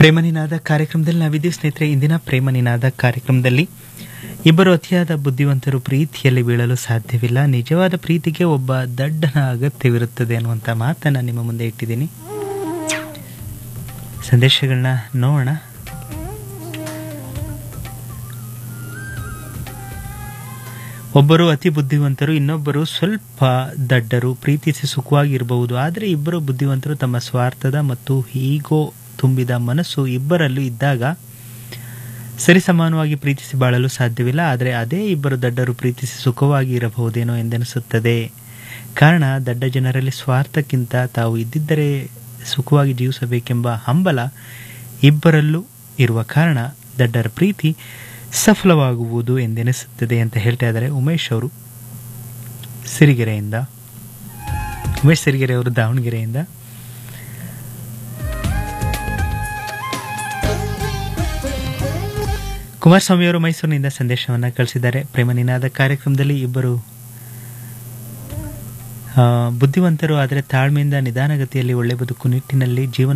ಪ್ರೇಮನಿನಾದ ಕಾರ್ಯಕ್ರಮದಲ್ಲಿ ನಾವಿದ್ದೀವಿ ಸ್ನೇಹಿತರೆ ಇಂದಿನ ಪ್ರೇಮನಿನಾದ ಕಾರ್ಯಕ್ರಮದಲ್ಲಿ ಇಬ್ಬರು ಅತಿಯಾದ ಬುದ್ಧಿವಂತರು ಪ್ರೀತಿಯಲ್ಲಿ ಬೀಳಲು ಸಾಧ್ಯವಿಲ್ಲ ನಿಜವಾದ ಪ್ರೀತಿಗೆ ಒಬ್ಬ ದಡ್ಡನ ಅಗತ್ಯವಿರುತ್ತದೆ ಅನ್ನುವಂಥ ಮಾತನ್ನ ನಿಮ್ಮ ಮುಂದೆ ಇಟ್ಟಿದ್ದೀನಿ ಸಂದೇಶಗಳನ್ನ ನೋಡೋಣ ಒಬ್ಬರು ಅತಿ ಬುದ್ಧಿವಂತರು ಇನ್ನೊಬ್ಬರು ಸ್ವಲ್ಪ ದಡ್ಡರು ಪ್ರೀತಿಸಿ ಸುಖವಾಗಿರಬಹುದು ಆದರೆ ಇಬ್ಬರು ಬುದ್ಧಿವಂತರು ತಮ್ಮ ಸ್ವಾರ್ಥದ ಮತ್ತು ಈಗೋ ತುಂಬಿದ ಮನಸ್ಸು ಇಬ್ಬರಲ್ಲೂ ಇದ್ದಾಗ ಸರಿಸಮಾನವಾಗಿ ಪ್ರೀತಿಸಿ ಬಾಳಲು ಸಾಧ್ಯವಿಲ್ಲ ಆದರೆ ಅದೇ ಇಬ್ಬರು ದಡ್ಡರು ಪ್ರೀತಿಸಿ ಸುಖವಾಗಿ ಇರಬಹುದೇನೋ ಎಂದೆನಿಸುತ್ತದೆ ಕಾರಣ ದಡ್ಡ ಜನರಲ್ಲಿ ಸ್ವಾರ್ಥಕ್ಕಿಂತ ತಾವು ಇದ್ದಿದ್ದರೆ ಸುಖವಾಗಿ ಜೀವಿಸಬೇಕೆಂಬ ಹಂಬಲ ಇಬ್ಬರಲ್ಲೂ ಇರುವ ಕಾರಣ ದಡ್ಡರ ಪ್ರೀತಿ ಸಫಲವಾಗುವುದು ಎಂದೆನಿಸುತ್ತದೆ ಅಂತ ಹೇಳ್ತಾ ಇದ್ದಾರೆ ಉಮೇಶ್ ಅವರು ಸಿರಿಗೆರೆಯಿಂದ ಉಮೇಶ್ ಸಿರಿಗೆರೆ ಅವರು ದಾವಣಗೆರೆಯಿಂದ ಕುಮಾರಸ್ವಾಮಿ ಅವರು ಮೈಸೂರಿನಿಂದ ಸಂದೇಶವನ್ನು ಕಳಿಸಿದ್ದಾರೆ ಪ್ರೇಮ ನಿನಾದ ಕಾರ್ಯಕ್ರಮದಲ್ಲಿ ಇಬ್ಬರು ಆ, ಬುದ್ಧಿವಂತರು ಆದರೆ ತಾಳ್ಮೆಯಿಂದ ನಿಧಾನಗತಿಯಲ್ಲಿ ಒಳ್ಳೆ ಬದುಕು ನಿಟ್ಟಿನಲ್ಲಿ ಜೀವನ